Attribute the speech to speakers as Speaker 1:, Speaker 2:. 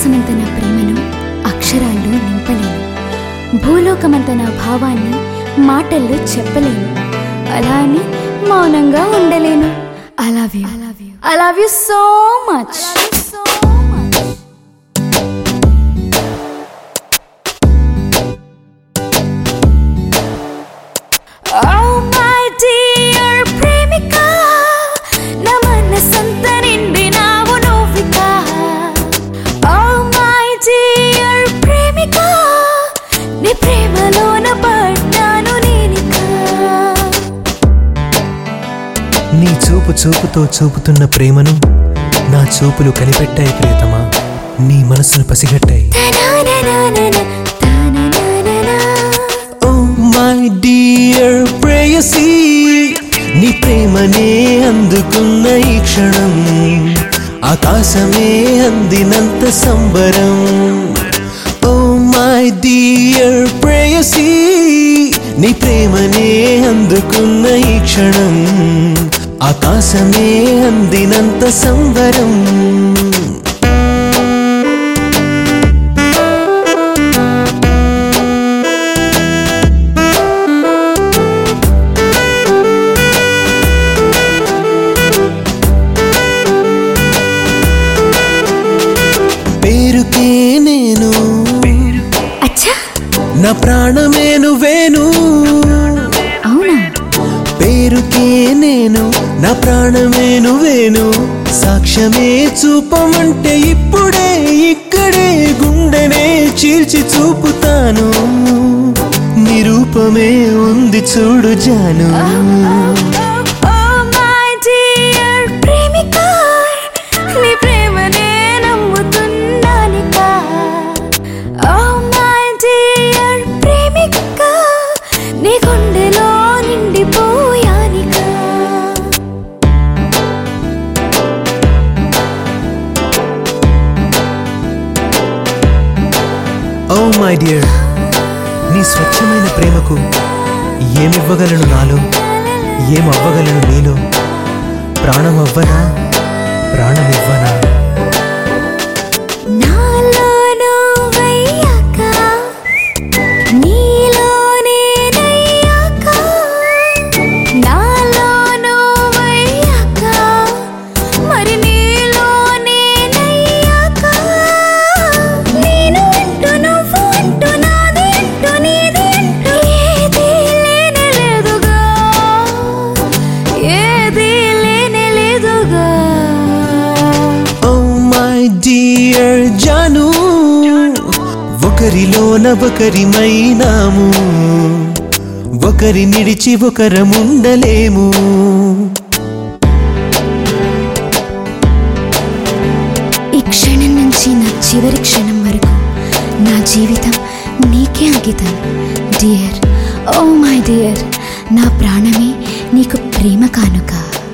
Speaker 1: ఆకాశమంత నా ప్రేమను అక్షరాల్లో నింపలేను భూలోకమంత నా భావాన్ని మాటల్లో చెప్పలేను అలా అని మౌనంగా ఉండలేను I love you I love you so much Oh my dear ప్రేమిక నా మనసంత నిండినావు నువ్విక Oh my dear ప్రేమిక నీ ప్రేమలోన పడ్డాను నేనిక
Speaker 2: నీ చూపు చూపుతో చూపుతున్న ప్రేమను నా చూపులు కనిపెట్టాయి ప్రియతమా నీ మనసును పసిగట్టాయి
Speaker 1: తననననన, తనననన.
Speaker 2: ఓ మై డియర్ ప్రేయసీ నీ ప్రేమనే అందుకున్న ఈ క్షణం ఆకాశమే అందినంత సంబరం ఓ మై డియర్ ప్రేయసీ నీ ప్రేమనే అందుకున్న ఈ క్షణం ఆకాశమే అందినంత సంబరం పేరుకే నేను
Speaker 1: అచ్చా
Speaker 2: నా ప్రాణమే నువ్వేను
Speaker 1: అవునా
Speaker 2: పేరుకే నేను నా ప్రాణమే నువ్వేను సాక్ష్యమే చూపమంటే ఇప్పుడే ఇక్కడే గుండెనే చీల్చి చూపుతాను నిరూపమే ఉంది చూడు జాను
Speaker 1: Oh my dear ప్రేమిక నీ ప్రేమనే నమ్ముతున్నానిక Oh my dear ప్రేమిక నీ గుండెలో నిండిపోయానిక
Speaker 2: ఓ మై డియర్ నీ స్వచ్ఛమైన ప్రేమకు ఏమివ్వగలను నాలో ఏమవ్వగలను నీలో ప్రాణం అవ్వనా ప్రాణమివ్వనా
Speaker 1: నాలో నువ్వయ్యాక నీలో నేనయ్యాక నాలో నువ్వయ్యాక మరి నీలో నేనయ్యాక నేను అంటూ నువ్వు అంటూ నాది అంటూ నీది అంటూ ఏది లేనే లేదుగా ఏది లేనే లేదుగా
Speaker 2: ఓ మై డియర్ జాను ఒకరిలోన ఒకరిమైనాము ఒకరి నిడిచి ఒకరముండలేము
Speaker 1: ఈ క్షణం నుంచి నా చివరి క్షణం వరకు నా జీవితం నీకే అంకితం డియర్ ఓ మై డియర్ నా ప్రాణమే నీకు ప్రేమ కానుక